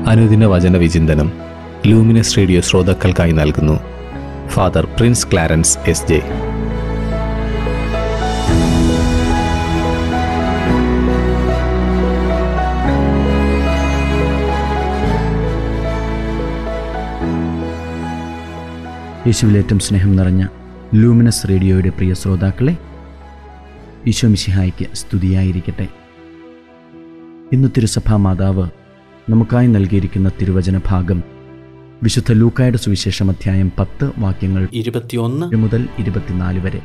അനുദിന വചന വിചിന്തനം ലൂമിനസ് റേഡിയോ ശ്രോതാക്കൾക്കായി നൽകുന്നു father Prince Clarence S J യേശുവിലേറ്റം സ്നേഹം നിറഞ്ഞ ലൂമിനസ് റേഡിയോയുടെ പ്രിയ ശ്രോതാക്കളെ ഈശോ മിശിഹായ്ക്ക് സ്തുതിയായിരിക്കട്ടെ ഇന്ന് തിരുസഭാ മാതാവ് നമുക്കായി നൽകിയിരിക്കുന്ന തിരുവചന ഭാഗം വിശുദ്ധ ലൂക്കായുടെ സുവിശേഷം അധ്യായം പത്ത് വാക്യങ്ങൾ ഇരുപത്തിയൊന്ന് മുതൽ ഇരുപത്തിനാല് വരെ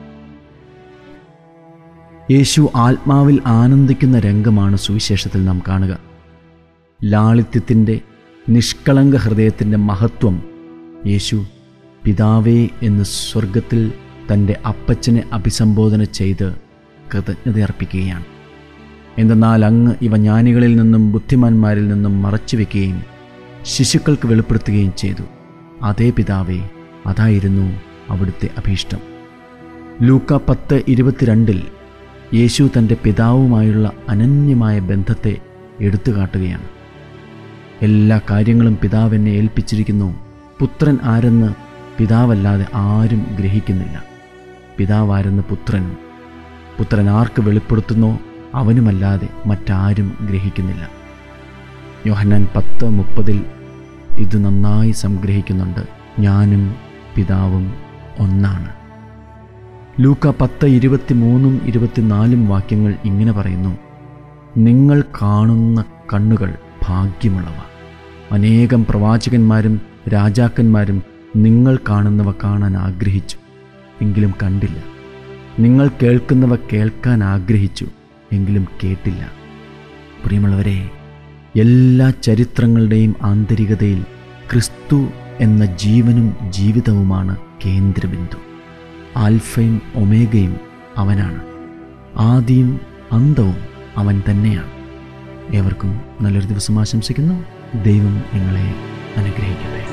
യേശു ആത്മാവിൽ ആനന്ദിക്കുന്ന രംഗമാണ് സുവിശേഷത്തിൽ നാം കാണുക ലാളിത്യത്തിൻ്റെ നിഷ്കളങ്ക ഹൃദയത്തിൻ്റെ മഹത്വം യേശു പിതാവേ എന്ന് സ്വർഗത്തിൽ തൻ്റെ അപ്പച്ചനെ അഭിസംബോധന ചെയ്ത് കൃതജ്ഞതയർപ്പിക്കുകയാണ് എന്തെന്നാൽ അങ്ങ് ഇവ ജ്ഞാനികളിൽ നിന്നും ബുദ്ധിമാന്മാരിൽ നിന്നും മറച്ചു വയ്ക്കുകയും ശിശുക്കൾക്ക് വെളിപ്പെടുത്തുകയും ചെയ്തു അതേ പിതാവേ അതായിരുന്നു അവിടുത്തെ അഭീഷ്ടം ലൂക്ക പത്ത് ഇരുപത്തിരണ്ടിൽ യേശു തൻ്റെ പിതാവുമായുള്ള അനന്യമായ ബന്ധത്തെ എടുത്തുകാട്ടുകയാണ് എല്ലാ കാര്യങ്ങളും പിതാവ് എന്നെ ഏൽപ്പിച്ചിരിക്കുന്നു പുത്രൻ ആരെന്ന് പിതാവല്ലാതെ ആരും ഗ്രഹിക്കുന്നില്ല പിതാവാരെന്ന് പുത്രനും പുത്രൻ ആർക്ക് വെളിപ്പെടുത്തുന്നോ അവനുമല്ലാതെ മറ്റാരും ഗ്രഹിക്കുന്നില്ല യോഹന്നാൻ പത്ത് മുപ്പതിൽ ഇത് നന്നായി സംഗ്രഹിക്കുന്നുണ്ട് ഞാനും പിതാവും ഒന്നാണ് ലൂക്ക പത്ത് ഇരുപത്തിമൂന്നും ഇരുപത്തിനാലും വാക്യങ്ങൾ ഇങ്ങനെ പറയുന്നു നിങ്ങൾ കാണുന്ന കണ്ണുകൾ ഭാഗ്യമുള്ളവ അനേകം പ്രവാചകന്മാരും രാജാക്കന്മാരും നിങ്ങൾ കാണുന്നവ കാണാൻ ആഗ്രഹിച്ചു എങ്കിലും കണ്ടില്ല നിങ്ങൾ കേൾക്കുന്നവ കേൾക്കാൻ ആഗ്രഹിച്ചു എങ്കിലും കേട്ടില്ല പ്രിയമുള്ളവരെ എല്ലാ ചരിത്രങ്ങളുടെയും ആന്തരികതയിൽ ക്രിസ്തു എന്ന ജീവനും ജീവിതവുമാണ് കേന്ദ്രബിന്ദു ആൽഫയും ഒമേഗയും അവനാണ് ആദിയും അന്തവും അവൻ തന്നെയാണ് ഏവർക്കും നല്ലൊരു ദിവസം ആശംസിക്കുന്നു ദൈവം നിങ്ങളെ അനുഗ്രഹിക്കട്ടെ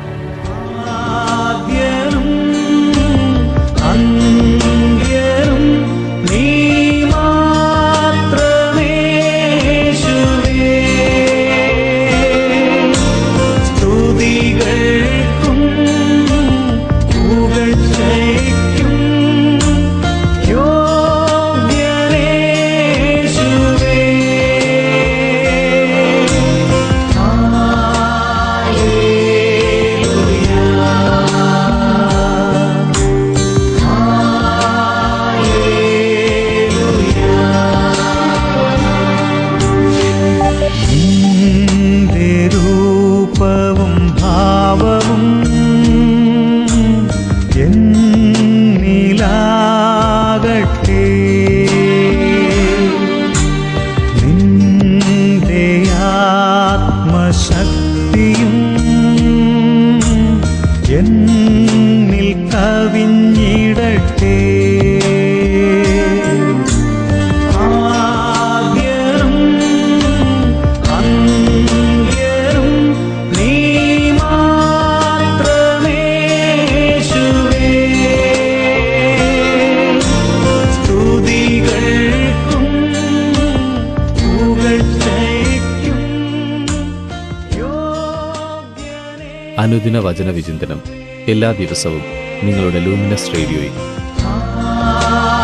ആദ്യനും അന്ത്യനും നീ മാത്രമേ യേശുവേ. സ്തുതികൾക്കും പുകഴ്ചയ്ക്കും യോഗ്യനേ യേശുവേ. നിന്റെ രൂപവും ഭാവവും എന്നിലാകട്ടെ നിന്റെ ആത്മശക്തിയും എന്നിൽ കവിഞ്ഞിടട്ടെ ആദ്യനും അന്ത്യനും നീ മാത്രമേ യേശുവേ. സ്തുതികൾക്കും പുകഴ്ചയ്ക്കും യോഗ്യനേ അനുദിന വചന വിചിന്തനം എല്ലാ ദിവസവും നിങ്ങളുടെ ലൂമിനസ് റേഡിയോയിൽ ആ